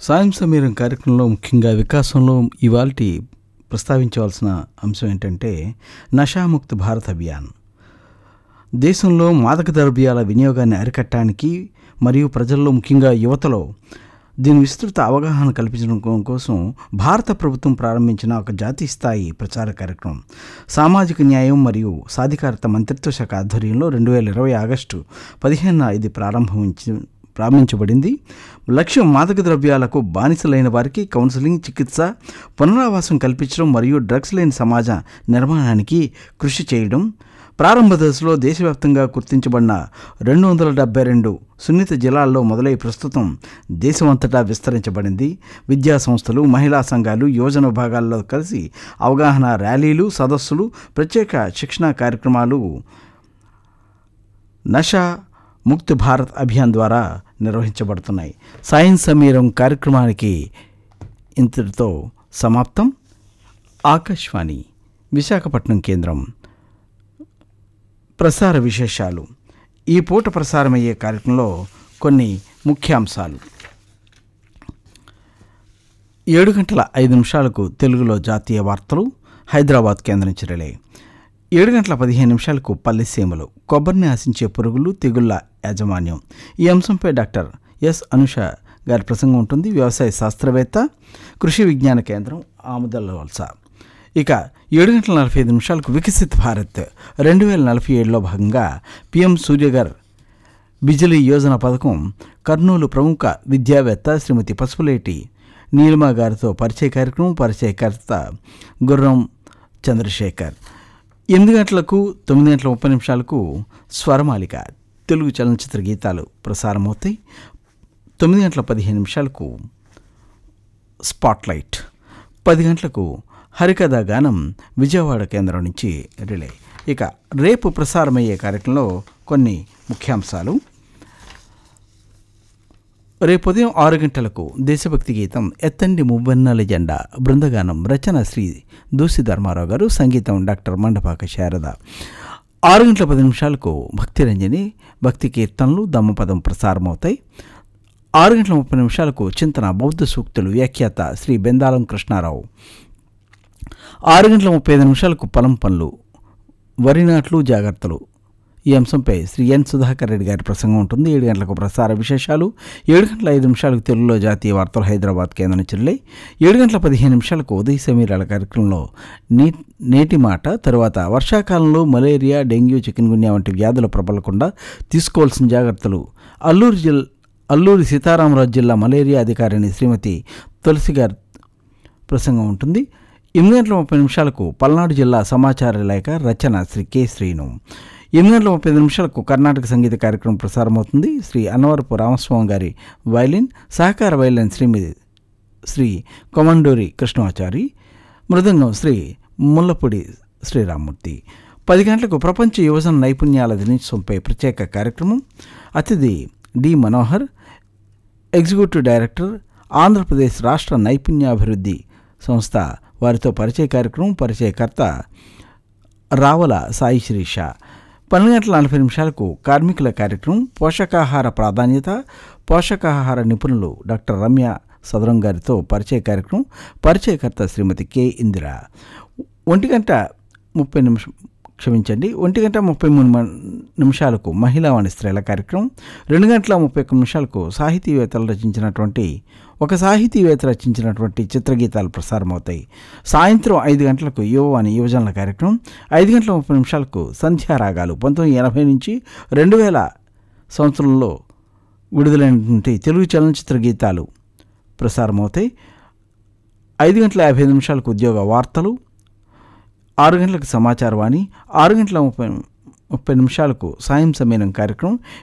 సాయం సమీరం కార్యక్రమంలో ముఖ్యంగా వికాసంలో ఇవాల్టి ప్రస్తావించవలసిన అంశం ఏంటంటే నషాముక్త భారత్ అభియాన్ దేశంలో మాదక ద్రవ్యాల వినియోగాన్ని అరికట్టడానికి మరియు ప్రజల్లో ముఖ్యంగా యువతలో దీని విస్తృత అవగాహన కల్పించడం కో- కోసం భారత ప్రభుత్వం ప్రారంభించిన ఒక జాతీయ స్థాయి ప్రచార కార్యక్రమం సామాజిక న్యాయం మరియు సాధికారత మంత్రిత్వ శాఖ ఆధ్వర్యంలో రెండు వేల ఇరవై ఆగస్టు పదిహేనున ఇది ప్రారంభించి ప్రారంభించబడింది లక్ష్యం మాదక ద్రవ్యాలకు బానిసలైన వారికి కౌన్సిలింగ్ చికిత్స పునరావాసం కల్పించడం మరియు డ్రగ్స్ లేని సమాజ నిర్మాణానికి కృషి చేయడం ప్రారంభ దశలో దేశవ్యాప్తంగా గుర్తించబడిన రెండు వందల డెబ్బై రెండు సున్నిత జిల్లాల్లో మొదలై ప్రస్తుతం దేశమంతటా విస్తరించబడింది విద్యా సంస్థలు మహిళా సంఘాలు యోజన విభాగాల్లో కలిసి అవగాహన ర్యాలీలు సదస్సులు ప్రత్యేక శిక్షణా కార్యక్రమాలు నషా ముక్త్ భారత్ అభియాన్ ద్వారా నిర్వహించబడుతున్నాయి సైన్స్ సమీరం కార్యక్రమానికి ఇంతటితో సమాప్తం ఆకాశవాణి విశాఖపట్నం కేంద్రం ప్రసార విశేషాలు ఈ పూట ప్రసారమయ్యే కార్యక్రమంలో కొన్ని ముఖ్యాంశాలు ఏడు గంటల ఐదు నిమిషాలకు తెలుగులో జాతీయ వార్తలు హైదరాబాద్ కేంద్రం నుంచి రిలే ఏడు గంటల పదిహేను నిమిషాలకు పల్లెసీమలు కొబ్బరిని ఆశించే పురుగులు తెగుళ్ల యాజమాన్యం ఈ అంశంపై డాక్టర్ ఎస్ అనుష గారి ప్రసంగం ఉంటుంది వ్యవసాయ శాస్త్రవేత్త కృషి విజ్ఞాన కేంద్రం ఆముదల వలస ఇక ఏడు గంటల నలభై ఐదు నిమిషాలకు వికసిత్ భారత్ రెండు వేల నలభై ఏడులో భాగంగా పిఎం సూర్యగర్ బిజిలీ యోజన పథకం కర్నూలు ప్రముఖ విద్యావేత్త శ్రీమతి పసుపులేటి నీలిమా గారితో పరిచయ కార్యక్రమం పరిచయకర్త గుర్రం చంద్రశేఖర్ ఎనిమిది గంటలకు తొమ్మిది గంటల ముప్పై నిమిషాలకు స్వరమాలిక తెలుగు చలనచిత్ర గీతాలు ప్రసారమవుతాయి తొమ్మిది గంటల పదిహేను నిమిషాలకు స్పాట్లైట్ పది గంటలకు హరికథ గానం విజయవాడ కేంద్రం నుంచి రిలే ఇక రేపు ప్రసారమయ్యే కార్యక్రమంలో కొన్ని ముఖ్యాంశాలు రేపు ఉదయం ఆరు గంటలకు దేశభక్తి గీతం ఎత్తండి మువ్వన్నెల జెండా బృందగానం రచన శ్రీ దూసి ధర్మారావు గారు సంగీతం డాక్టర్ మండపాక శారద ఆరు గంటల పది నిమిషాలకు భక్తి రంజని భక్తి కీర్తనలు దమ్మపదం ప్రసారమవుతాయి ఆరు గంటల ముప్పై నిమిషాలకు చింతన బౌద్ధ సూక్తులు వ్యాఖ్యాత శ్రీ బెందాలం కృష్ణారావు ఆరు గంటల ముప్పై ఐదు నిమిషాలకు పొలం పనులు వరి నాట్లు జాగ్రత్తలు ఈ అంశంపై శ్రీ ఎన్ సుధాకర్ రెడ్డి గారి ప్రసంగం ఉంటుంది ఏడు గంటలకు ప్రసార విశేషాలు ఏడు గంటల ఐదు నిమిషాలకు తెలుగులో జాతీయ వార్తలు హైదరాబాద్ కేంద్రం చిరులై ఏడు గంటల పదిహేను నిమిషాలకు ఉదయ సమీరాల కార్యక్రమంలో నీ నేటి మాట తరువాత వర్షాకాలంలో మలేరియా డెంగ్యూ చికెన్ గున్యా వంటి వ్యాధులు ప్రబలకుండా తీసుకోవాల్సిన జాగ్రత్తలు అల్లూరు జిల్ అల్లూరి సీతారామరాజు జిల్లా మలేరియా అధికారిని శ్రీమతి తులసి గారి ప్రసంగం ఉంటుంది ఎనిమిది గంటల ముప్పై నిమిషాలకు పల్నాడు జిల్లా సమాచార లేఖ రచన శ్రీ కె శ్రీను ఎనిమిది గంటల ముప్పై ఐదు నిమిషాలకు కర్ణాటక సంగీత కార్యక్రమం ప్రసారమవుతుంది శ్రీ అన్నవరపు రామస్వామి గారి వైలిన్ సహకార వైలిన్ శ్రీమతి శ్రీ కొమండూరి కృష్ణమాచారి మృదంగం శ్రీ ముల్లపూడి శ్రీరామూర్తి పది గంటలకు ప్రపంచ యువజన నైపుణ్యాల దినోత్సవంపై ప్రత్యేక కార్యక్రమం అతిథి D Manohar executive director Andhra Pradesh రాష్ట్ర నైపుణ్యాభివృద్ధి సంస్థ వారితో పరిచయ కార్యక్రమం పరిచయకర్త రావల సాయి శిరీష పన్నెండు గంటల నలభై నిమిషాలకు కార్మికుల కార్యక్రమం పోషకాహార ప్రాధాన్యత పోషకాహార నిపుణులు డాక్టర్ రమ్య సదరం గారితో పరిచయ కార్యక్రమం పరిచయకర్త శ్రీమతి కె ఇందిర ఒంటి గంట ముప్పై నిమిషం క్షమించండి ఒంటి గంట ముప్పై మూడు మ- నిమిషాలకు మహిళా వాణి స్త్రీల కార్యక్రమం రెండు గంటల ముప్పై ఒక్క నిమిషాలకు సాహితీవేత్తలు రచించినటువంటి ఒక సాహితీవేత్త రచించినటువంటి చిత్రగీతాలు ప్రసారమవుతాయి సాయంత్రం ఐదు గంటలకు యువవాణి యువజనుల కార్యక్రమం ఐదు గంటల ముప్పై నిమిషాలకు సంధ్యారాగాలు పంతొమ్మిది ఎనభై నుంచి రెండు వేల సంవత్సరంలో విడుదలైనటువంటి తెలుగు చలనచిత్ర గీతాలు ప్రసారమవుతాయి ఐదు గంటల యాభై ఐదు నిమిషాలకు ఉద్యోగ వార్తలు ఆరు గంటలకు సమాచారవాణి ఆరు గంటల ముప్పై ముప్పై నిమిషాలకు సాయం సమీరం కార్యక్రమం